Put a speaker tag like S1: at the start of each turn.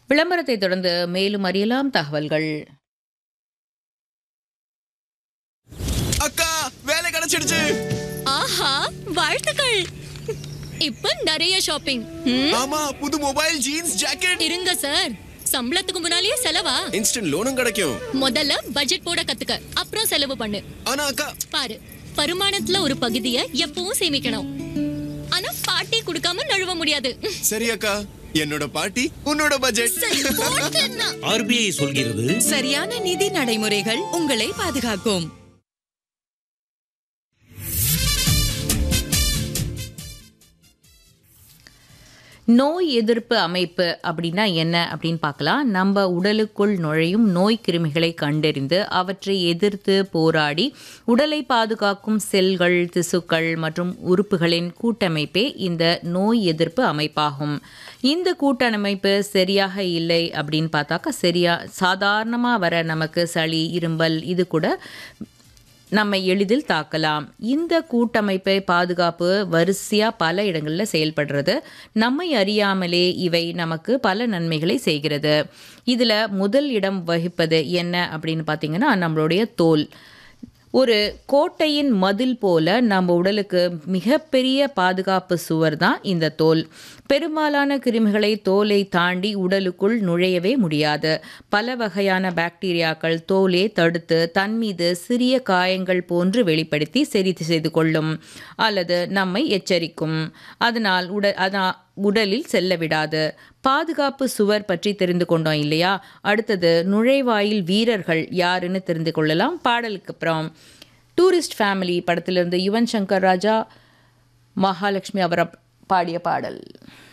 S1: விளம்பரத்தை தொடர்ந்து மேலும் அறியலாம் தகவல்கள்
S2: அக்கா வேலை கிடைச்சிடுச்சு
S3: ஆஹா வாழ்த்துக்கள் இப்ப நிறைய ஷாப்பிங் ம்,
S2: ஆமா புது மொபைல் ஜீன்ஸ் ஜாக்கெட்
S3: இருங்க சார் சம்பளத்துக்கு முன்னாலேயே செலவா
S2: இன்ஸ்டன்ட் லோனும் கிடைக்கும்
S3: முதல்ல பட்ஜெட் போட கத்துக்க அப்புறம் செலவு பண்ணு
S2: ஆனா அக்கா
S3: பாரு வருமானத்துல ஒரு பகுதியை எப்பவும் சேமிக்கணும் ஆனா பாட்டி கொடுக்காம நழுவ முடியாது
S2: சரி அக்கா என்னோட பாட்டி உன்னோட பட்ஜெட்
S3: சரி, போட்டுன்னா.
S4: ஆர்பிஐ சொல்கிறது
S5: சரியான நிதி நடைமுறைகள் உங்களை பாதுகாக்கும்
S1: நோய் எதிர்ப்பு அமைப்பு அப்படின்னா என்ன அப்படின்னு பார்க்கலாம் நம்ம உடலுக்குள் நுழையும் நோய் கிருமிகளை கண்டறிந்து அவற்றை எதிர்த்து போராடி உடலை பாதுகாக்கும் செல்கள் திசுக்கள் மற்றும் உறுப்புகளின் கூட்டமைப்பே இந்த நோய் எதிர்ப்பு அமைப்பாகும் இந்த கூட்டமைப்பு சரியாக இல்லை அப்படின்னு பார்த்தாக்கா சரியா சாதாரணமாக வர நமக்கு சளி இரும்பல் இது கூட நம்மை எளிதில் தாக்கலாம் இந்த கூட்டமைப்பை பாதுகாப்பு வரிசையாக பல இடங்களில் செயல்படுறது நம்மை அறியாமலே இவை நமக்கு பல நன்மைகளை செய்கிறது இதில் முதல் இடம் வகிப்பது என்ன அப்படின்னு பார்த்தீங்கன்னா நம்மளுடைய தோல் ஒரு கோட்டையின் மதில் போல நம்ம உடலுக்கு மிகப்பெரிய பாதுகாப்பு சுவர் தான் இந்த தோல் பெரும்பாலான கிருமிகளை தோலை தாண்டி உடலுக்குள் நுழையவே முடியாது பல வகையான பாக்டீரியாக்கள் தோலே தடுத்து தன் மீது சிறிய காயங்கள் போன்று வெளிப்படுத்தி சரி செய்து கொள்ளும் அல்லது நம்மை எச்சரிக்கும் அதனால் உட அதனால் உடலில் செல்ல விடாது பாதுகாப்பு சுவர் பற்றி தெரிந்து கொண்டோம் இல்லையா அடுத்தது நுழைவாயில் வீரர்கள் யாருன்னு தெரிந்து கொள்ளலாம் பாடலுக்கு அப்புறம் டூரிஸ்ட் ஃபேமிலி படத்திலிருந்து யுவன் சங்கர் ராஜா மகாலட்சுமி அவர் பாடிய பாடல்